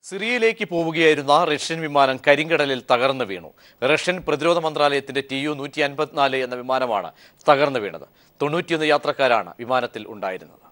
സിറിയയിലേക്ക് പോവുകയായിരുന്ന റഷ്യൻ വിമാനം കരിങ്കടലിൽ തകർന്നു വീണു റഷ്യൻ പ്രതിരോധ മന്ത്രാലയത്തിന്റെ ടി യു നൂറ്റി അൻപത്തിനാല് എന്ന വിമാനമാണ് തകർന്നു വീണത് തൊണ്ണൂറ്റിയൊന്ന് യാത്രക്കാരാണ് വിമാനത്തിൽ ഉണ്ടായിരുന്നത്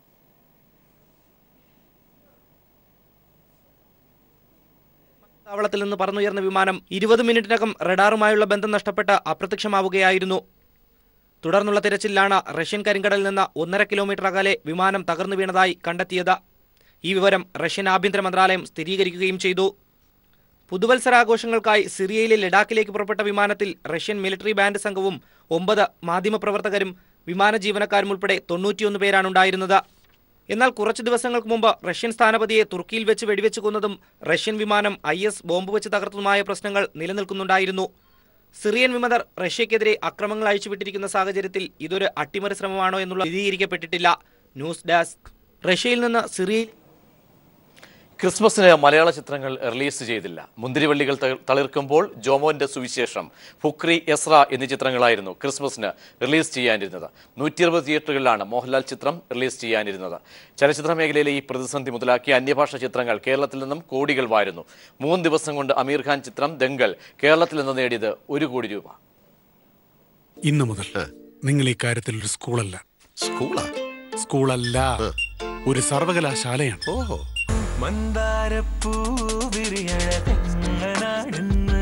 താവളത്തിൽ നിന്ന് പറന്നുയർന്ന വിമാനം ഇരുപത് മിനിറ്റിനകം റഡാറുമായുള്ള ബന്ധം നഷ്ടപ്പെട്ട് അപ്രത്യക്ഷമാവുകയായിരുന്നു തുടർന്നുള്ള തിരച്ചിലാണ് റഷ്യൻ കരിങ്കടലിൽ നിന്ന് ഒന്നര കിലോമീറ്റർ അകലെ വിമാനം തകർന്നു വീണതായി കണ്ടെത്തിയത് ഈ വിവരം റഷ്യൻ ആഭ്യന്തര മന്ത്രാലയം സ്ഥിരീകരിക്കുകയും ചെയ്തു പുതുവത്സരാഘോഷങ്ങൾക്കായി സിറിയയിലെ ലഡാക്കിലേക്ക് പുറപ്പെട്ട വിമാനത്തിൽ റഷ്യൻ മിലിറ്ററി ബാൻഡ് സംഘവും ഒമ്പത് മാധ്യമപ്രവർത്തകരും വിമാന ജീവനക്കാരും ഉൾപ്പെടെ തൊണ്ണൂറ്റിയൊന്ന് പേരാണ് ഉണ്ടായിരുന്നത് എന്നാൽ കുറച്ചു ദിവസങ്ങൾക്ക് മുമ്പ് റഷ്യൻ സ്ഥാനപതിയെ തുർക്കിയിൽ വെച്ച് വെടിവെച്ച് കൊന്നതും റഷ്യൻ വിമാനം ഐ എസ് ബോംബ് വെച്ച് തകർത്തതുമായ പ്രശ്നങ്ങൾ നിലനിൽക്കുന്നുണ്ടായിരുന്നു സിറിയൻ വിമതർ റഷ്യക്കെതിരെ അക്രമങ്ങൾ അഴിച്ചുവിട്ടിരിക്കുന്ന സാഹചര്യത്തിൽ ഇതൊരു അട്ടിമറി ശ്രമമാണോ എന്നുള്ള സ്ഥിരീകരിക്കപ്പെട്ടിട്ടില്ല ന്യൂസ് ഡെസ്ക് റഷ്യയിൽ നിന്ന് സിറിയയിൽ ക്രിസ്മസിന് മലയാള ചിത്രങ്ങൾ റിലീസ് ചെയ്തില്ല മുന്തിരിവള്ളികൾ ത- തളിർക്കുമ്പോൾ ജോമോന്റെ സുവിശേഷം ഫുക്രി എസ്ര എന്നീ ചിത്രങ്ങളായിരുന്നു ക്രിസ്മസിന് റിലീസ് ചെയ്യാനിരുന്നത് നൂറ്റി അറുപത് തിയേറ്ററുകളിലാണ് മോഹൻലാൽ ചിത്രം റിലീസ് ചെയ്യാനിരുന്നത് ചലച്ചിത്ര മേഖലയിലെ ഈ പ്രതിസന്ധി മുതലാക്കി അന്യഭാഷ ചിത്രങ്ങൾ കേരളത്തിൽ നിന്നും കോടികൾ വാരുന്നു മൂന്ന് ദിവസം കൊണ്ട് അമീർ ഖാൻ ചിത്രം ദങ്കൽ കേരളത്തിൽ നിന്ന് നേടിയത് ഒരു കോടി രൂപ ഇന്നു മുതൽ നിങ്ങൾ ഈ കാര്യത്തിൽ ഒരു സ്കൂളല്ല സ്കൂളാ സ്കൂളല്ല ഒരു സർവകലാശാലയാണ് ഓഹോ മന്ദാരപ്പൂ വിരിയഴകങ്ങളാടുന്നു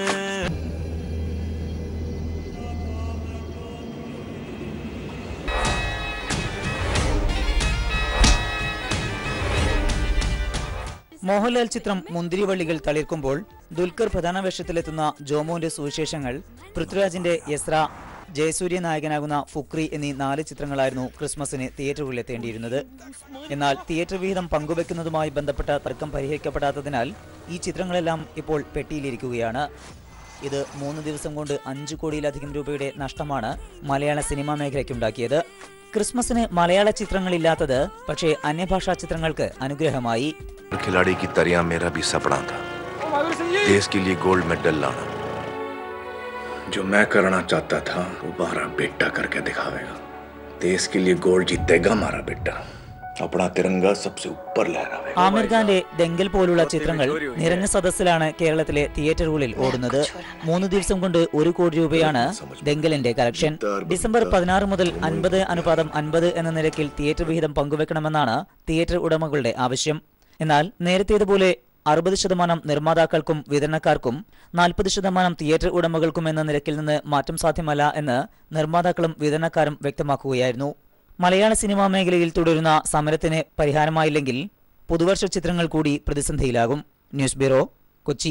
മോഹൻലാൽ ചിത്രം മുന്തിരിവള്ളികൾ തളിർക്കുമ്പോൾ ദുൽഖർ പ്രധാന വേഷത്തിലെത്തുന്ന ജോമോന്റെ സുവിശേഷങ്ങൾ പൃഥ്വിരാജിന്റെ യസ്ര ജയസൂര്യ നായകനാകുന്ന ഫുക്രി എന്നീ നാല് ചിത്രങ്ങളായിരുന്നു ക്രിസ്മസിന് തിയേറ്ററുകളിലെത്തേണ്ടിയിരുന്നത് എന്നാൽ തിയേറ്റർ വിഹിതം പങ്കുവെക്കുന്നതുമായി ബന്ധപ്പെട്ട തർക്കം പരിഹരിക്കപ്പെടാത്തതിനാൽ ഈ ചിത്രങ്ങളെല്ലാം ഇപ്പോൾ പെട്ടിയിലിരിക്കുകയാണ് ഇത് മൂന്ന് ദിവസം കൊണ്ട് അഞ്ചു കോടിയിലധികം രൂപയുടെ നഷ്ടമാണ് മലയാള സിനിമാ മേഖലയ്ക്കുണ്ടാക്കിയത് ക്രിസ്മസിന് മലയാള ചിത്രങ്ങളില്ലാത്തത് പക്ഷേ അന്യഭാഷാ ചിത്രങ്ങൾക്ക് അനുഗ്രഹമായി खिलाड़ी की तरह मेरा भी सपना था देश के लिए गोल्ड मेडल लाना जो मैं करना चाहता था वो हमारा बेटा करके दिखावेगा देश के लिए गोल्ड जीतेगा हमारा बेटा अपना तिरंगा सबसे ऊपर लहरावेगा ആമിർ ഖാന്റെ ദെങ്കൽ പോലുള്ള ചിത്രങ്ങൾ നിറഞ്ഞ സദസ്സിലാണ് കേരളത്തിലെ തിയേറ്ററുകളിൽ ഓടുന്നത് മൂന്ന് ദിവസം കൊണ്ട് ഒരു കോടി രൂപയാണ് ദെങ്കലിന്റെ കളക്ഷൻ ഡിസംബർ പതിനാറ് മുതൽ അൻപത് അനുപാതം അൻപത് എന്ന നിരക്കിൽ തിയേറ്റർ വിഹിതം പങ്കുവെക്കണമെന്നാണ് തിയേറ്റർ ഉടമകളുടെ ആവശ്യം എന്നാൽ നേരത്തേതുപോലെ അറുപത് ശതമാനം നിർമ്മാതാക്കൾക്കും വിതരണക്കാർക്കും നാൽപ്പത് ശതമാനം തിയേറ്റർ ഉടമകൾക്കും എന്ന നിരക്കിൽ നിന്ന് മാറ്റം സാധ്യമല്ല എന്ന് നിർമ്മാതാക്കളും വിതരണക്കാരും വ്യക്തമാക്കുകയായിരുന്നു മലയാള സിനിമാ മേഖലയിൽ തുടരുന്ന സമരത്തിന് പരിഹാരമായില്ലെങ്കിൽ പുതുവർഷ ചിത്രങ്ങൾ കൂടി പ്രതിസന്ധിയിലാകും ന്യൂസ് ബ്യൂറോ കൊച്ചി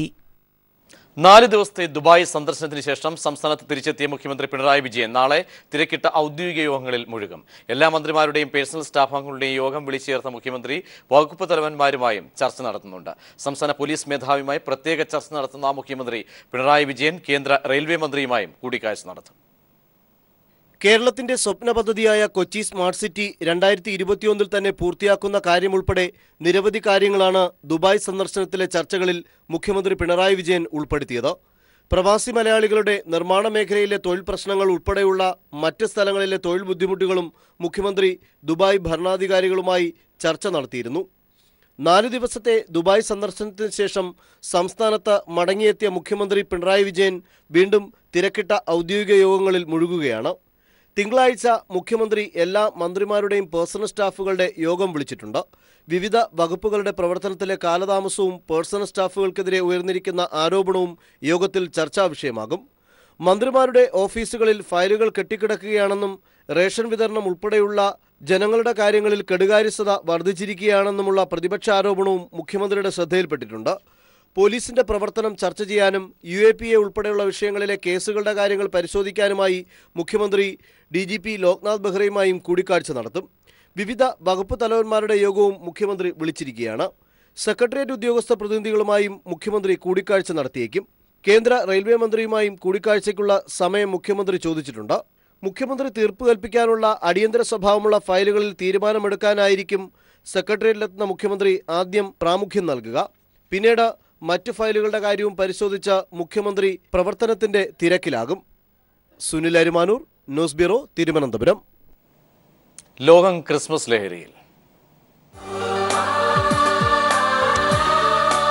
നാല് ദിവസത്തെ ദുബായ് സന്ദർശനത്തിന് ശേഷം സംസ്ഥാനത്ത് തിരിച്ചെത്തിയ മുഖ്യമന്ത്രി പിണറായി വിജയൻ നാളെ തിരക്കിട്ട ഔദ്യോഗിക യോഗങ്ങളിൽ മുഴുകും എല്ലാ മന്ത്രിമാരുടെയും പേഴ്സണൽ സ്റ്റാഫ് അംഗങ്ങളുടെയും യോഗം വിളിച്ചു ചേർത്ത മുഖ്യമന്ത്രി വകുപ്പ് തലവന്മാരുമായും ചർച്ച നടത്തുന്നുണ്ട് സംസ്ഥാന പോലീസ് മേധാവിയുമായി പ്രത്യേക ചർച്ച നടത്തുന്ന മുഖ്യമന്ത്രി പിണറായി വിജയൻ കേന്ദ്ര റെയിൽവേ മന്ത്രിയുമായും കൂടിക്കാഴ്ച നടത്തും കേരളത്തിന്റെ സ്വപ്ന പദ്ധതിയായ കൊച്ചി സ്മാർട്ട് സിറ്റി രണ്ടായിരത്തി ഇരുപത്തിയൊന്നിൽ തന്നെ പൂർത്തിയാക്കുന്ന കാര്യമുൾപ്പെടെ നിരവധി കാര്യങ്ങളാണ് ദുബായ് സന്ദർശനത്തിലെ ചർച്ചകളിൽ മുഖ്യമന്ത്രി പിണറായി വിജയൻ ഉൾപ്പെടുത്തിയത് പ്രവാസി മലയാളികളുടെ നിർമ്മാണ മേഖലയിലെ തൊഴിൽ പ്രശ്നങ്ങൾ ഉൾപ്പെടെയുള്ള മറ്റ് സ്ഥലങ്ങളിലെ തൊഴിൽ ബുദ്ധിമുട്ടുകളും മുഖ്യമന്ത്രി ദുബായ് ഭരണാധികാരികളുമായി ചർച്ച നടത്തിയിരുന്നു നാല് ദിവസത്തെ ദുബായ് സന്ദർശനത്തിന് ശേഷം സംസ്ഥാനത്ത് മടങ്ങിയെത്തിയ മുഖ്യമന്ത്രി പിണറായി വിജയൻ വീണ്ടും തിരക്കിട്ട ഔദ്യോഗിക യോഗങ്ങളിൽ മുഴുകുകയാണ് തിങ്കളാഴ്ച മുഖ്യമന്ത്രി എല്ലാ മന്ത്രിമാരുടെയും പേഴ്സണൽ സ്റ്റാഫുകളുടെ യോഗം വിളിച്ചിട്ടുണ്ട് വിവിധ വകുപ്പുകളുടെ പ്രവർത്തനത്തിലെ കാലതാമസവും പേഴ്സണൽ സ്റ്റാഫുകൾക്കെതിരെ ഉയർന്നിരിക്കുന്ന ആരോപണവും യോഗത്തിൽ ചർച്ചാ വിഷയമാകും മന്ത്രിമാരുടെ ഓഫീസുകളിൽ ഫയലുകൾ കെട്ടിക്കിടക്കുകയാണെന്നും റേഷൻ വിതരണം ഉൾപ്പെടെയുള്ള ജനങ്ങളുടെ കാര്യങ്ങളിൽ കെടുകാര്യസ്ഥത വർദ്ധിച്ചിരിക്കുകയാണെന്നുമുള്ള പ്രതിപക്ഷ ആരോപണവും മുഖ്യമന്ത്രിയുടെ ശ്രദ്ധയിൽപ്പെട്ടിട്ടുണ്ട് പോലീസിന്റെ പ്രവർത്തനം ചർച്ച ചെയ്യാനും യു എ പി എ ഉൾപ്പെടെയുള്ള വിഷയങ്ങളിലെ കേസുകളുടെ കാര്യങ്ങൾ പരിശോധിക്കാനുമായി മുഖ്യമന്ത്രി ഡി ജി പി ലോക്നാഥ് ബെഹ്റയുമായും കൂടിക്കാഴ്ച നടത്തും വിവിധ വകുപ്പ് തലവന്മാരുടെ യോഗവും മുഖ്യമന്ത്രി വിളിച്ചിരിക്കുകയാണ് സെക്രട്ടേറിയറ്റ് ഉദ്യോഗസ്ഥ പ്രതിനിധികളുമായും മുഖ്യമന്ത്രി കൂടിക്കാഴ്ച നടത്തിയേക്കും കേന്ദ്ര റെയിൽവേ മന്ത്രിയുമായും കൂടിക്കാഴ്ചയ്ക്കുള്ള സമയം മുഖ്യമന്ത്രി ചോദിച്ചിട്ടുണ്ട് മുഖ്യമന്ത്രി തീർപ്പ് കൽപ്പിക്കാനുള്ള അടിയന്തര സ്വഭാവമുള്ള ഫയലുകളിൽ തീരുമാനമെടുക്കാനായിരിക്കും സെക്രട്ടേറിയറ്റിലെത്തുന്ന മുഖ്യമന്ത്രി ആദ്യം പ്രാമുഖ്യം നൽകുക പിന്നീട് മറ്റ് ഫയലുകളുടെ കാര്യവും പരിശോധിച്ച മുഖ്യമന്ത്രി പ്രവർത്തനത്തിന്റെ തിരക്കിലാകും സുനിൽ അരുമാനൂർ ന്യൂസ് ബ്യൂറോ തിരുവനന്തപുരം ലോകം ക്രിസ്മസ് ലഹരിയിൽ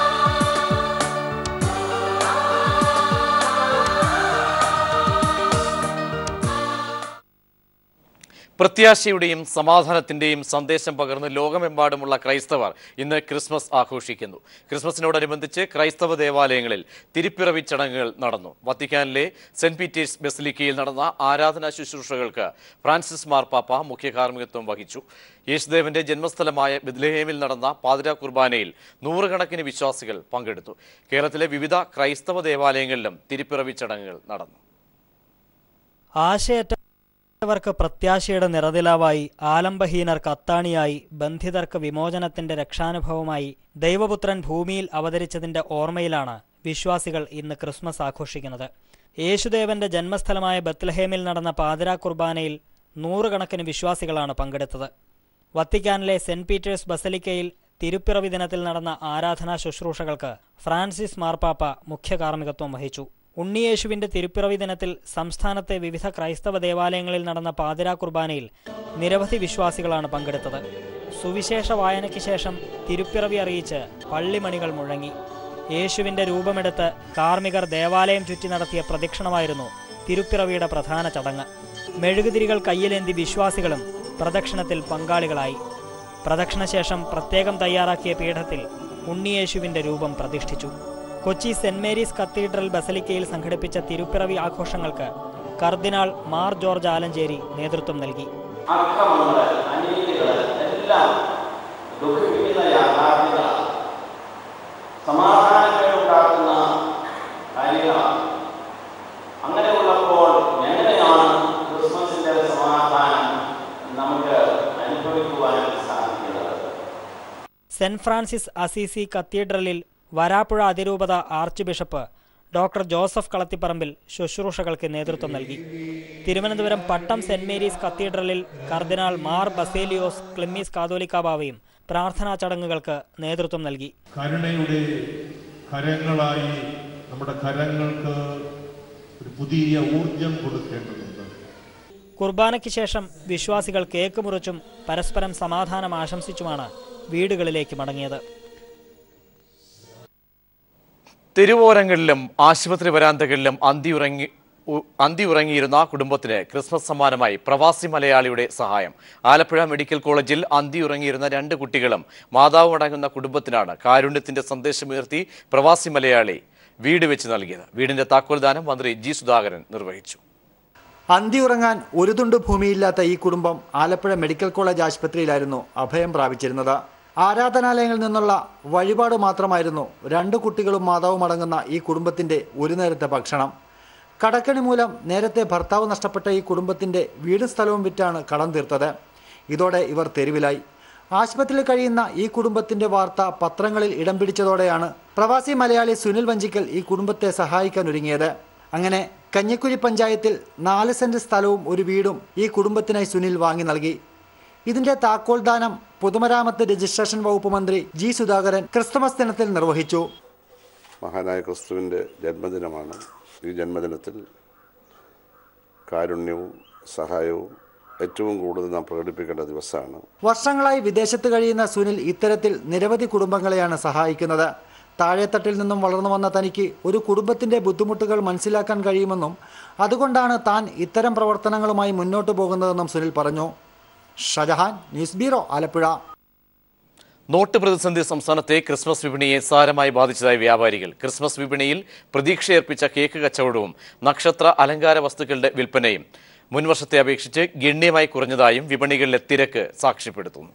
പ്രത്യാശയുടെയും സമാധാനത്തിന്റെയും സന്ദേശം പകർന്ന് ലോകമെമ്പാടുമുള്ള ക്രൈസ്തവർ ഇന്ന് ക്രിസ്മസ് ആഘോഷിക്കുന്നു ക്രിസ്മസിനോടനുബന്ധിച്ച് ക്രൈസ്തവ ദേവാലയങ്ങളിൽ തിരുപ്പിറവി ചടങ്ങുകൾ നടന്നു വത്തിക്കാനിലെ സെന്റ് പീറ്റേഴ്സ് ബസിലിക്കയിൽ നടന്ന ആരാധനാ ശുശ്രൂഷകൾക്ക് ഫ്രാൻസിസ് മാർപ്പാപ്പ മുഖ്യ കാർമ്മികത്വം വഹിച്ചു യേശുദേവന്റെ ജന്മസ്ഥലമായ ബിദ്ലഹേമിൽ നടന്ന പാതിര കുർബാനയിൽ നൂറുകണക്കിന് വിശ്വാസികൾ പങ്കെടുത്തു കേരളത്തിലെ വിവിധ ക്രൈസ്തവ ദേവാലയങ്ങളിലും തിരുപ്പിറവി ചടങ്ങുകൾ നടന്നു ആശയറ്റവർക്ക് പ്രത്യാശയുടെ നിറതിലാവായി ആലംബഹീനർക്ക് അത്താണിയായി ബന്ധിതർക്ക് വിമോചനത്തിന്റെ രക്ഷാനുഭവമായി ദൈവപുത്രൻ ഭൂമിയിൽ അവതരിച്ചതിന്റെ ഓർമ്മയിലാണ് വിശ്വാസികൾ ഇന്ന് ക്രിസ്മസ് ആഘോഷിക്കുന്നത് യേശുദേവന്റെ ജന്മസ്ഥലമായ ബത്ലഹേമിൽ നടന്ന പാതിരാ കുർബാനയിൽ നൂറുകണക്കിന് വിശ്വാസികളാണ് പങ്കെടുത്തത് വത്തിക്കാനിലെ സെന്റ് പീറ്റേഴ്സ് ബസലിക്കയിൽ തിരുപ്പിറവി ദിനത്തിൽ നടന്ന ആരാധനാ ശുശ്രൂഷകൾക്ക് ഫ്രാൻസിസ് മാർപ്പാപ്പ മുഖ്യ കാർമ്മികത്വം വഹിച്ചു ഉണ്ണിയേശുവിന്റെ തിരുപ്പിറവി ദിനത്തിൽ സംസ്ഥാനത്തെ വിവിധ ക്രൈസ്തവ ദേവാലയങ്ങളിൽ നടന്ന പാതിരാ കുർബാനയിൽ നിരവധി വിശ്വാസികളാണ് പങ്കെടുത്തത് സുവിശേഷ വായനയ്ക്ക് ശേഷം തിരുപ്പിറവി അറിയിച്ച് പള്ളിമണികൾ മുഴങ്ങി യേശുവിന്റെ രൂപമെടുത്ത് കാർമ്മികർ ദേവാലയം ചുറ്റി നടത്തിയ പ്രദക്ഷിണമായിരുന്നു തിരുപ്പിറവിയുടെ പ്രധാന ചടങ്ങ് മെഴുകുതിരികൾ കയ്യിലേന്തി വിശ്വാസികളും പ്രദക്ഷിണത്തിൽ പങ്കാളികളായി പ്രദക്ഷിണശേഷം പ്രത്യേകം തയ്യാറാക്കിയ പീഠത്തിൽ ഉണ്ണിയേശുവിന്റെ രൂപം പ്രതിഷ്ഠിച്ചു കൊച്ചി സെന്റ് മേരീസ് കത്തീഡ്രൽ ബസലിക്കയിൽ സംഘടിപ്പിച്ച തിരുപ്പിറവി ആഘോഷങ്ങൾക്ക് കർദിനാൾ മാർ ജോർജ് ആലഞ്ചേരി നേതൃത്വം നൽകി അക്രമങ്ങൾ അനീതികൾ എല്ലാം ദുഃഖിപ്പിക്കുന്ന യാഥാർത്ഥ്യങ്ങളാണ് സമാധാനക്കേടുണ്ടാക്കുന്ന കാര്യങ്ങളാണ് അങ്ങനെയുള്ളപ്പോൾ എങ്ങനെയാണ് ക്രിസ്മസിന്റെ സമാധാനം നമുക്ക് അനുഭവിക്കുവാൻ സാധിക്കുന്നത് സെന്റ് ഫ്രാൻസിസ് അസീസി കത്തീഡ്രലിൽ വരാപ്പുഴ അതിരൂപത archbishop doctor Joseph Kalathiparambil ശുശ്രൂഷകൾക്ക് നേതൃത്വം നൽകി തിരുവനന്തപുരം പട്ടം സെന്റ് മേരീസ് കത്തീഡ്രലിൽ കർദിനാൾ മാർ ബസേലിയോസ് ക്ലിമ്മീസ് കാതോലിക്ക ബാവയും പ്രാർത്ഥനാ ചടങ്ങുകൾക്ക് നേതൃത്വം നൽകി കരുണയുടെ കരങ്ങളായി നമ്മുടെ കരങ്ങൾക്ക് ഒരു പുതിയ ഊർജം കൊടുക്കേണ്ടതുണ്ട് കുർബാനയ്ക്ക് ശേഷം വിശ്വാസികൾ കേക്ക് മുറിച്ചും പരസ്പരം സമാധാനം ആശംസിച്ചുമാണ് വീടുകളിലേക്ക് മടങ്ങിയത് തെരുവോരങ്ങളിലും ആശുപത്രി വരാന്തകളിലും അന്തിയുറങ്ങി ഉ- അന്തിയുറങ്ങിയിരുന്ന കുടുംബത്തിന് ക്രിസ്മസ് സമ്മാനമായി പ്രവാസി മലയാളിയുടെ സഹായം ആലപ്പുഴ മെഡിക്കൽ കോളേജിൽ അന്തിയുറങ്ങിയിരുന്ന രണ്ട് കുട്ടികളും മാതാവും അടങ്ങുന്ന കുടുംബത്തിനാണ് കാരുണ്യത്തിന്റെ സന്ദേശമുയർത്തി പ്രവാസി മലയാളി വീട് വെച്ച് നൽകിയത് വീടിന്റെ താക്കോൽദാനം മന്ത്രി ജി സുധാകരൻ നിർവഹിച്ചു അന്തിയുറങ്ങാൻ ഒരു തുണ്ട് ഭൂമിയില്ലാത്ത ഈ കുടുംബം ആലപ്പുഴ മെഡിക്കൽ കോളേജ് ആശുപത്രിയിലായിരുന്നു അഭയം പ്രാപിച്ചിരുന്നത് ആരാധനാലയങ്ങളിൽ നിന്നുള്ള വഴിപാട് മാത്രമായിരുന്നു രണ്ട് കുട്ടികളും മാതാവും അടങ്ങുന്ന ഈ കുടുംബത്തിന്റെ ഒരു നേരത്തെ ഭക്ഷണം കടക്കണി മൂലം നേരത്തെ ഭർത്താവ് നഷ്ടപ്പെട്ട ഈ കുടുംബത്തിന്റെ വീടും സ്ഥലവും വിറ്റാണ് കടം തീർത്തത് ഇതോടെ ഇവർ തെരുവിലായി ആശുപത്രിയിൽ കഴിയുന്ന ഈ കുടുംബത്തിന്റെ വാർത്ത പത്രങ്ങളിൽ ഇടം പിടിച്ചതോടെയാണ് പ്രവാസി മലയാളി സുനിൽ വഞ്ചിക്കൽ ഈ കുടുംബത്തെ സഹായിക്കാൻ ഒരുങ്ങിയത് അങ്ങനെ കഞ്ഞിക്കുഴി പഞ്ചായത്തിൽ നാല് സെന്റ് സ്ഥലവും ഒരു വീടും ഈ കുടുംബത്തിനായി സുനിൽ വാങ്ങി നൽകി ഇതിന്റെ താക്കോൽദാനം പൊതുമരാമത്ത് രജിസ്ട്രേഷൻ വകുപ്പ് മന്ത്രി ജി സുധാകരൻ ക്രിസ്തുമസ് ദിനത്തിൽ നിർവഹിച്ചു മഹാനായ ക്രിസ്തുവിൻ്റെ ജന്മദിനമാണ് ഈ ജന്മദിനത്തിൽ കാരുണ്യവും സഹായവും ഏറ്റവും കൂടുതൽ നാം പ്രകടിപ്പിക്കേണ്ട ദിവസമാണ് വർഷങ്ങളായി വിദേശത്ത് കഴിയുന്ന സുനിൽ ഇത്തരത്തിൽ നിരവധി കുടുംബങ്ങളെയാണ് സഹായിക്കുന്നത് താഴെത്തട്ടിൽ നിന്നും വളർന്നു വന്ന തനിക്ക് ഒരു കുടുംബത്തിന്റെ ബുദ്ധിമുട്ടുകൾ മനസ്സിലാക്കാൻ കഴിയുമെന്നും അതുകൊണ്ടാണ് താൻ ഇത്തരം പ്രവർത്തനങ്ങളുമായി മുന്നോട്ടു പോകുന്നതെന്നും സുനിൽ പറഞ്ഞു Shajahan news bureau Alappuzha note പ്രതിസന്ധി സംസ്ഥാനത്തെ ക്രിസ്മസ് വിപണിയെ സാരമായി ബാധിച്ചതായി വ്യാപാരികൾ ക്രിസ്മസ് വിപണിയിൽ പ്രതീക്ഷയർപ്പിച്ച കേക്ക് കച്ചവടവും നക്ഷത്ര അലങ്കാര വസ്തുക്കളുടെ വിൽപ്പനയും മുൻവർഷത്തെ അപേക്ഷിച്ച് ഗണ്യമായി കുറഞ്ഞതായും വിപണികളിലെ തിരക്ക് സാക്ഷ്യപ്പെടുത്തുന്നു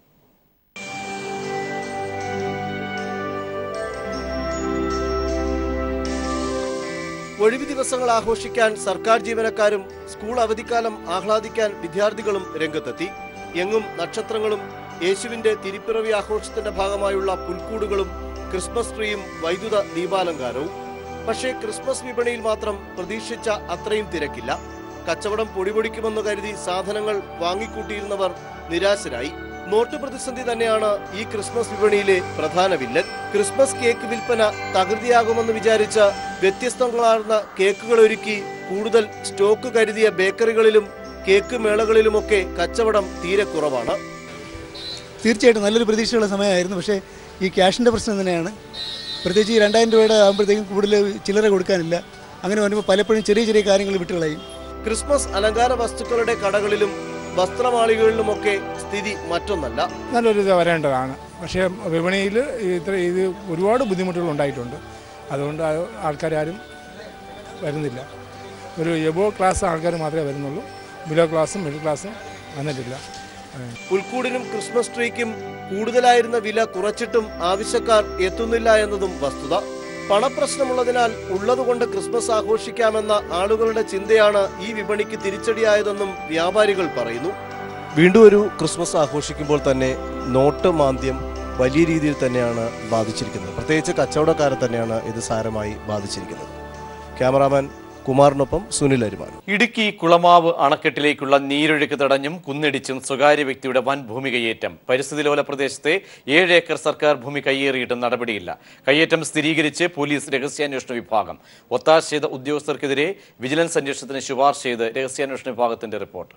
ഒഴിവു ദിവസങ്ങൾ ആഘോഷിക്കാൻ സർക്കാർ ജീവനക്കാരും സ്കൂൾ അവധിക്കാലം ആഹ്ലാദിക്കാൻ വിദ്യാർത്ഥികളും രംഗത്തെത്തി എങ്ങും നക്ഷത്രങ്ങളും യേശുവിന്റെ തിരുപ്പിറവി ആഘോഷത്തിന്റെ ഭാഗമായുള്ള പുൽക്കൂടുകളും ക്രിസ്മസ് ട്രീയും വൈദ്യുത ദീപാലങ്കാരവും പക്ഷേ ക്രിസ്മസ് വിപണിയിൽ മാത്രം പ്രതീക്ഷിച്ച അത്രയും തിരക്കില്ല കച്ചവടം പൊടിപൊടിക്കുമെന്ന് കരുതി സാധനങ്ങൾ വാങ്ങിക്കൂട്ടിയിരുന്നവർ നിരാശരായി നോട്ട് പ്രതിസന്ധി തന്നെയാണ് ഈ ക്രിസ്മസ് വിപണിയിലെ പ്രധാന വില്ലൻ ക്രിസ്മസ് കേക്ക് വിൽപ്പന തകൃതിയാകുമെന്ന് വിചാരിച്ച വ്യത്യസ്തങ്ങളാർന്ന കേക്കുകൾ ഒരുക്കി കൂടുതൽ സ്റ്റോക്ക് കരുതിയ ബേക്കറികളിലും കേക്ക് മേളകളിലുമൊക്കെ കച്ചവടം തീരെ കുറവാണ് തീർച്ചയായിട്ടും നല്ലൊരു പ്രതീക്ഷയുള്ള സമയമായിരുന്നു പക്ഷേ ഈ ക്യാഷിൻ്റെ പ്രശ്നം തന്നെയാണ് പ്രത്യേകിച്ച് ഈ രണ്ടായിരം രൂപയുടെ ആകുമ്പോഴത്തേക്കും കൂടുതൽ ചില്ലറ കൊടുക്കാനില്ല അങ്ങനെ വരുമ്പോൾ പലപ്പോഴും ചെറിയ ചെറിയ കാര്യങ്ങൾ വിട്ടുകളയും ക്രിസ്മസ് അലങ്കാര വസ്തുക്കളുടെ കടകളിലും വസ്ത്രമാളികളിലുമൊക്കെ സ്ഥിതി മറ്റൊന്നല്ല നല്ലൊരു ഇത് വരേണ്ടതാണ് പക്ഷേ വിപണിയിൽ ഇത്ര ഇത് ഒരുപാട് ബുദ്ധിമുട്ടുകൾ ഉണ്ടായിട്ടുണ്ട് അതുകൊണ്ട് ആൾക്കാരും വരുന്നില്ല ഒരു എബോ ക്ലാസ് ആൾക്കാർ മാത്രമേ വരുന്നുള്ളൂ ബിലോ ക്ലാസ്സും മിഡിൽ ക്ലാസ്സും വന്നിട്ടില്ല പുൽക്കൂടിനും ക്രിസ്മസ് ട്രീക്കും കൂടുതലായിരുന്ന വില കുറച്ചിട്ടും ആവശ്യക്കാർ എത്തുന്നില്ല എന്നതും വസ്തുത പണപ്രശ്നമുള്ളതിനാൽ ഉള്ളതുകൊണ്ട് ക്രിസ്മസ് ആഘോഷിക്കാമെന്ന ആളുകളുടെ ചിന്തയാണ് ഈ വിപണിക്ക് തിരിച്ചടിയായതെന്നും വ്യാപാരികൾ പറയുന്നു വീണ്ടും ഒരു ക്രിസ്മസ് ആഘോഷിക്കുമ്പോൾ തന്നെ നോട്ട് മാന്ദ്യം വലിയ രീതിയിൽ തന്നെയാണ് ബാധിച്ചിരിക്കുന്നത് പ്രത്യേകിച്ച് കച്ചവടക്കാരെ തന്നെയാണ് ഇത് സാരമായി ബാധിച്ചിരിക്കുന്നത് ക്യാമറാമാൻ കുമാറിനൊപ്പം സുനിൽ അരിമാൻ ഇടുക്കി കുളമാവ് അണക്കെട്ടിലേക്കുള്ള നീരൊഴുക്ക് തടഞ്ഞും കുന്നിടിച്ചും സ്വകാര്യ വ്യക്തിയുടെ വൻ ഭൂമി കയ്യേറ്റം പരിസ്ഥിതി ലോല പ്രദേശത്തെ ഏഴ് ഏക്കർ സർക്കാർ ഭൂമി കയ്യേറിയിട്ടും നടപടിയില്ല കയ്യേറ്റം സ്ഥിരീകരിച്ച് പോലീസ് രഹസ്യാന്വേഷണ വിഭാഗം ഒത്താശ ചെയ്ത ഉദ്യോഗസ്ഥർക്കെതിരെ വിജിലൻസ് അന്വേഷണത്തിന് ശുപാർശ ചെയ്ത് രഹസ്യാന്വേഷണ വിഭാഗത്തിന്റെ റിപ്പോർട്ട്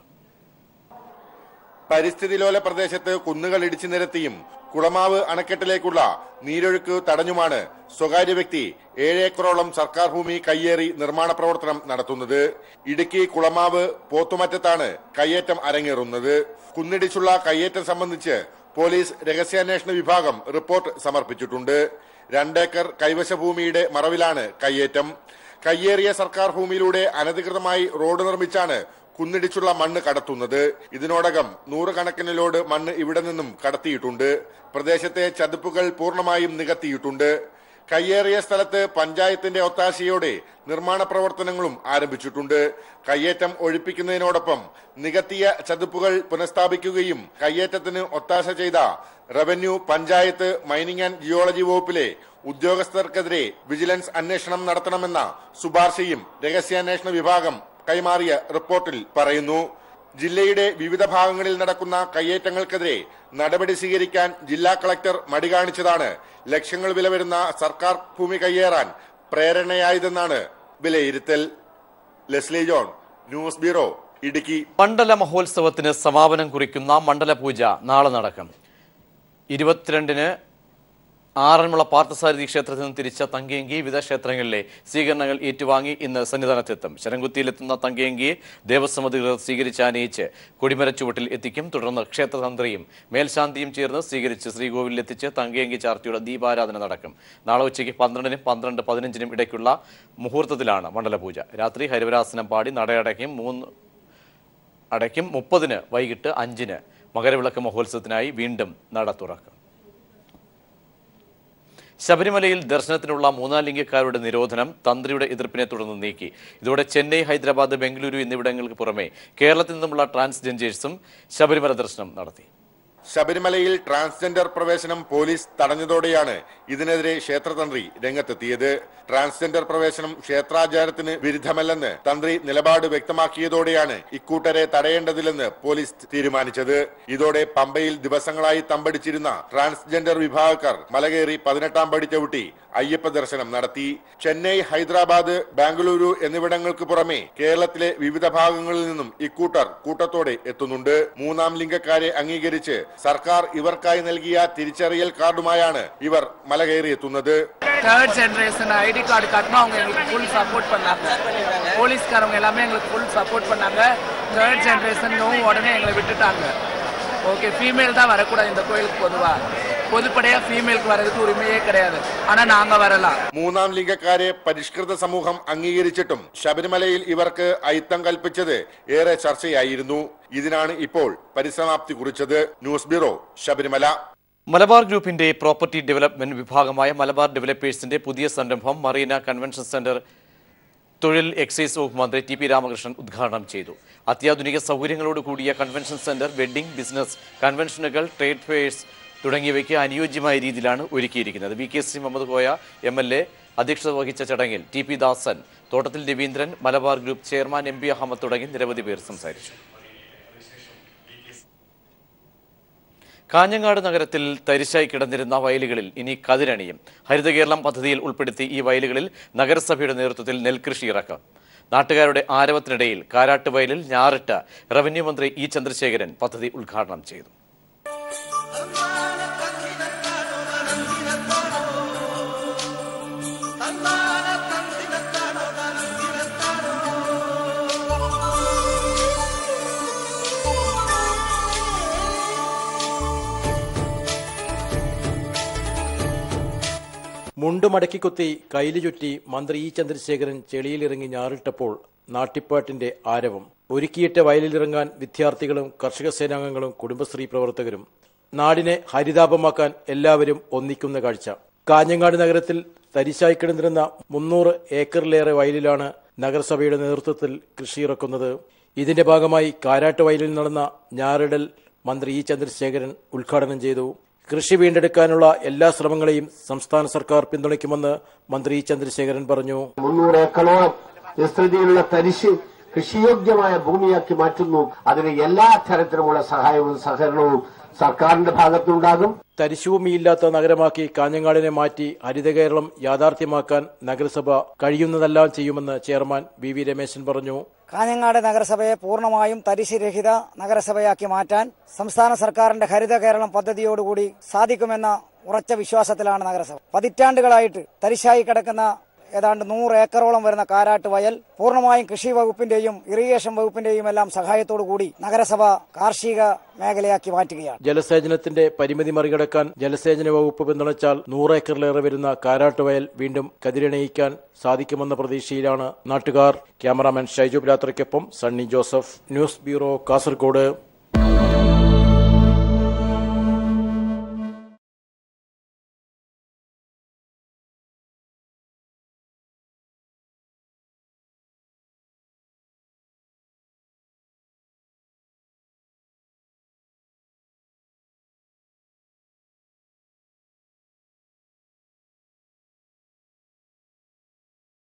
പരിസ്ഥിതി ലോല പ്രദേശത്ത് കുന്നുകൾ ഇടിച്ചു നിരത്തിയും കുളമാവ് അണക്കെട്ടിലേക്കുള്ള നീരൊഴുക്ക് തടഞ്ഞുമാണ് സ്വകാര്യ വ്യക്തി ഏഴേക്കറോളം സർക്കാർ ഭൂമി കയ്യേറി നിർമ്മാണ പ്രവർത്തനം നടത്തുന്നത് ഇടുക്കി കുളമാവ് പോത്തുമറ്റത്താണ് കയ്യേറ്റം അരങ്ങേറുന്നത് കുന്നിടിച്ചുള്ള കയ്യേറ്റം സംബന്ധിച്ച് പോലീസ് രഹസ്യാന്വേഷണ വിഭാഗം റിപ്പോർട്ട് സമർപ്പിച്ചിട്ടുണ്ട് രണ്ടേക്കർ കൈവശ ഭൂമിയുടെ മറവിലാണ് കയ്യേറ്റം കയ്യേറിയ സർക്കാർ ഭൂമിയിലൂടെ അനധികൃതമായി റോഡ് നിർമ്മിച്ചാണ് കുന്നിടിച്ചുള്ള മണ്ണ് കടത്തുന്നത് ഇതിനോടകം നൂറുകണക്കിന് ലോഡ് മണ്ണ് ഇവിടെ നിന്നും കടത്തിയിട്ടുണ്ട് പ്രദേശത്തെ ചതുപ്പുകൾ പൂർണ്ണമായും നികത്തിയിട്ടുണ്ട് കയ്യേറിയ സ്ഥലത്ത് പഞ്ചായത്തിന്റെ ഒത്താശയോടെ നിർമ്മാണ പ്രവർത്തനങ്ങളും ആരംഭിച്ചിട്ടുണ്ട് കയ്യേറ്റം ഒഴിപ്പിക്കുന്നതിനോടൊപ്പം നികത്തിയ ചതുപ്പുകൾ പുനഃസ്ഥാപിക്കുകയും കയ്യേറ്റത്തിന് ഒത്താശ ചെയ്ത revenue panchayat mining and geology വകുപ്പിലെ ഉദ്യോഗസ്ഥർക്കെതിരെ വിജിലൻസ് അന്വേഷണം നടത്തണമെന്ന ശുപാർശയും രഹസ്യാന്വേഷണ വിഭാഗം കൈമാറിയ റിപ്പോർട്ടിൽ പറയുന്നു ജില്ലയുടെ വിവിധ ഭാഗങ്ങളിൽ നടക്കുന്ന കയ്യേറ്റങ്ങൾക്കെതിരെ നടപടി സ്വീകരിക്കാൻ ജില്ലാ കളക്ടർ മടി കാണിച്ചതാണ് ലക്ഷങ്ങൾ വില വരുന്ന സർക്കാർ ഭൂമി കയ്യേറാൻ പ്രേരണയായതെന്നാണ് വിലയിരുത്തൽ Leslie John news bureau Idukki Mandala മഹോത്സവത്തിന് സമാപനം കുറിക്കുന്ന മണ്ഡല പൂജ നാളെ നടക്കും ഇരുപത്തിരണ്ടിന് ആറന്മുള പാർത്ഥസാരഥി ക്ഷേത്രത്തിൽ നിന്ന് തിരിച്ച തങ്കയങ്കി വിവിധ ക്ഷേത്രങ്ങളിലെ സ്വീകരണങ്ങൾ ഏറ്റുവാങ്ങി ഇന്ന് സന്നിധാനത്തെത്തും ശരംകുത്തിയിലെത്തുന്ന തങ്കയങ്കിയെ ദേവസ്വം അധികൃതർ സ്വീകരിച്ച് ആനയിച്ച് കൊടിമരച്ചുവട്ടിൽ എത്തിക്കും തുടർന്ന് ക്ഷേത്രതന്ത്രിയും മേൽശാന്തിയും ചേർന്ന് സ്വീകരിച്ച് ശ്രീകോവിലിൽ എത്തിച്ച് തങ്കയങ്കി ചാർത്തിയുടെ ദീപാരാധന നടക്കും നാളെ ഉച്ചയ്ക്ക് പന്ത്രണ്ടിനും പന്ത്രണ്ട് പതിനഞ്ചിനും ഇടയ്ക്കുള്ള മുഹൂർത്തത്തിലാണ് മണ്ഡലപൂജ രാത്രി ഹരിവരാസനം പാടി നടയടയ്ക്കും മൂന്ന് അടയ്ക്കും മുപ്പതിന് വൈകിട്ട് അഞ്ചിന് മകരവിളക്ക് മഹോത്സവത്തിനായി വീണ്ടും നട തുറക്കും ശബരിമലയിൽ ദർശനത്തിനുള്ള മൂന്നാം ലിംഗക്കാരുടെ നിരോധനം തന്ത്രിയുടെ എതിർപ്പിനെ തുടർന്ന് നീക്കി ഇതോടെ ചെന്നൈ ഹൈദരാബാദ് ബംഗളൂരു എന്നിവിടങ്ങൾക്ക് പുറമെ കേരളത്തിൽ നിന്നുമുള്ള ട്രാൻസ്ജെൻഡേഴ്സും ശബരിമല ദർശനം നടത്തി ശബരിമലയിൽ ട്രാൻസ്ജെൻഡർ പ്രവേശനം പോലീസ് തടഞ്ഞതോടെയാണ് ഇതിനെതിരെ ക്ഷേത്രതന്ത്രി രംഗത്തെത്തിയത് ട്രാൻസ്ജെൻഡർ പ്രവേശനം ക്ഷേത്രാചാരത്തിന് വിരുദ്ധമല്ലെന്ന് തന്ത്രി നിലപാട് വ്യക്തമാക്കിയതോടെയാണ് ഇക്കൂട്ടരെ തടയേണ്ടതില്ലെന്ന് പോലീസ് തീരുമാനിച്ചത് ഇതോടെ പമ്പയിൽ ദിവസങ്ങളായി തമ്പടിച്ചിരുന്ന ട്രാൻസ്ജെൻഡർ വിഭാഗക്കാർ മലകേറി പതിനെട്ടാം പടി ചവിട്ടി അയ്യപ്പ ദർശനം നടത്തി ചെന്നൈ ഹൈദരാബാദ് ബാംഗ്ലൂരു എന്നിവിടങ്ങൾക്ക് പുറമെ കേരളത്തിലെ വിവിധ ഭാഗങ്ങളിൽ നിന്നും ഇക്കൂട്ടർ കൂട്ടത്തോടെ എത്തുന്നുണ്ട് മൂന്നാം ലിംഗക്കാരെ അംഗീകരിച്ച് സർക്കാർ ഇവർക്കായി നൽകിയ തിരിച്ചറിയൽ കാർഡുമായാണ് ഇവർ മലകയറിയെത്തുന്നത് தேர்ட் ஜென்ரேஷன் ஐடி கார்டு காட்டினா அவங்க எங்களுக்கு ஃபுல் சப்போர்ட் பண்ணாங்க போலீஸ்காரவங்க எல்லாமே எங்களுக்கு ஃபுல் சப்போர்ட் பண்ணாங்க தேர்ட் ஜென்ரேஷனும் உடனே எங்களை விட்டுட்டாங்க ஓகே ஃபீமேல் தான் வரக்கூடாது இந்த கோயிலுக்கு பொதுவா பொதுப்படையா ஃபீமேலுக்கு வர்றதுக்கு உரிமையே கிடையாது ஆனா நாங்க வரலாம் മൂന്നാം ലിംഗക്കാരെ പരിഷ്കൃത സമൂഹം അംഗീകരിച്ചിട്ടും ശബരിമലയിൽ ഇവർക്ക് അയിത്തം കൽപ്പിച്ചത് ഏറെ ചർച്ചയായിരുന്നു ഇതിനാണ് ഇപ്പോൾ പരിസമാപ്തി കുറിച്ചത് ന്യൂസ് ബ്യൂറോ ശബരിമല മലബാർ ഗ്രൂപ്പിന്റെ പ്രോപ്പർട്ടി ഡെവലപ്മെന്റ് വിഭാഗമായ മലബാർ ഡെവലപ്പേഴ്സിന്റെ പുതിയ സംരംഭം മറീന കൺവെൻഷൻ സെന്റർ തൊഴിൽ എക്സൈസ് വകുപ്പ് മന്ത്രി ടി പി രാമകൃഷ്ണൻ ഉദ്ഘാടനം ചെയ്തു അത്യാധുനിക സൗകര്യങ്ങളോട് കൂടിയ കൺവെൻഷൻ സെന്റർ വെഡ്ഡിംഗ് ബിസിനസ് കൺവെൻഷനുകൾ ട്രേഡ് ഫെയേഴ്സ് തുടങ്ങിയവയ്ക്ക് അനുയോജ്യമായ രീതിയിലാണ് ഒരുക്കിയിരിക്കുന്നത് V K C Muhammed Koya M L A അധ്യക്ഷത വഹിച്ച ചടങ്ങിൽ T P Dasan Thottathil Raveendran Malabar group chairman M P Ahammed തുടങ്ങി നിരവധി പേർ സംസാരിച്ചു കാഞ്ഞങ്ങാട് നഗരത്തിൽ തരിശായി കിടന്നിരുന്ന വയലുകളിൽ ഇനി കതിരണിയും ഹരിത കേരളം പദ്ധതിയിൽ ഉൾപ്പെടുത്തി ഈ വയലുകളിൽ നഗരസഭയുടെ നേതൃത്വത്തിൽ നെൽകൃഷി ഇറക്കും നാട്ടുകാരുടെ ആരവത്തിനിടയിൽ കാരാട്ട് വയലിൽ ഞാറിട്ട് റവന്യൂ മന്ത്രി ഇ ചന്ദ്രശേഖരൻ പദ്ധതി ഉദ്ഘാടനം ചെയ്തു മുണ്ട് മടക്കിക്കുത്തി കൈലി ചുറ്റി മന്ത്രി ഇ ചന്ദ്രശേഖരൻ ചെളിയിലിറങ്ങി ഞാറിട്ടപ്പോൾ നാട്ടിപ്പാട്ടിന്റെ ആരവം ഒരുക്കിയിട്ട വയലിലിറങ്ങാൻ വിദ്യാർത്ഥികളും കർഷക സേനാംഗങ്ങളും കുടുംബശ്രീ പ്രവർത്തകരും നാടിനെ ഹരിതാപമാക്കാൻ എല്ലാവരും ഒന്നിക്കുന്ന കാഴ്ച കാഞ്ഞങ്ങാട് നഗരത്തിൽ തരിശായി കിടന്നിരുന്ന മുന്നൂറ് ഏക്കറിലേറെ വയലിലാണ് നഗരസഭയുടെ നേതൃത്വത്തിൽ കൃഷി ഇറക്കുന്നത് ഇതിന്റെ ഭാഗമായി കാരാട്ട് വയലിൽ നടന്ന ഞാറിടൽ മന്ത്രി ഇ ചന്ദ്രശേഖരൻ ഉദ്ഘാടനം ചെയ്തു കൃഷി വീണ്ടെടുക്കാനുള്ള എല്ലാ ശ്രമങ്ങളെയും സംസ്ഥാന സർക്കാർ പിന്തുണയ്ക്കുമെന്ന് മന്ത്രി ഇ ചന്ദ്രശേഖരൻ പറഞ്ഞു മുന്നൂറ് ഏക്കറോളം വിസ്തൃതിയിലുള്ള തരിശ് കൃഷിയോഗ്യമായ ഭൂമിയാക്കി മാറ്റുന്നു അതിന് എല്ലാ തരത്തിലുമുള്ള സഹായവും സഹകരണവും സർക്കാരിന്റെ ഭാഗത്തുണ്ടാകും തരിശുഭൂമിയില്ലാത്ത നഗരമാക്കി കാഞ്ഞങ്ങാടിനെ മാറ്റി ഹരിത കേരളം യാഥാർത്ഥ്യമാക്കാൻ നഗരസഭ കഴിയുന്നതെല്ലാം ചെയ്യുമെന്ന് ചെയർമാൻ വി വി രമേശൻ പറഞ്ഞു കാഞ്ഞങ്ങാട് നഗരസഭയെ പൂർണ്ണമായും തരിശുരഹിത നഗരസഭയാക്കി മാറ്റാൻ സംസ്ഥാന സർക്കാരിന്റെ ഹരിത കേരളം പദ്ധതിയോടുകൂടി സാധിക്കുമെന്ന ഉറച്ച വിശ്വാസത്തിലാണ് നഗരസഭ പതിറ്റാണ്ടുകളായിട്ട് തരിശായി കിടക്കുന്ന ഏതാണ്ട് നൂറ് ഏക്കറോളം വരുന്ന കാരാട്ട് വയൽ പൂർണ്ണമായും കൃഷി വകുപ്പിന്റെയും ഇറിഗേഷൻ വകുപ്പിന്റെയും എല്ലാം സഹായത്തോടു കൂടി നഗരസഭ കാർഷിക മേഖലയാക്കി മാറ്റുകയാണ് ജലസേചനത്തിന്റെ പരിമിതി മറികടക്കാൻ ജലസേചന വകുപ്പ് പിന്തുണച്ചാൽ നൂറ് ഏക്കറിലേറെ വരുന്ന കാരാട്ട് വയൽ വീണ്ടും കതിരണയിക്കാൻ സാധിക്കുമെന്ന പ്രതീക്ഷയിലാണ് നാട്ടുകാർ ക്യാമറാമാൻ ഷൈജു പിലാത്രയ്ക്കൊപ്പം Sunny Joseph news bureau Kasaragod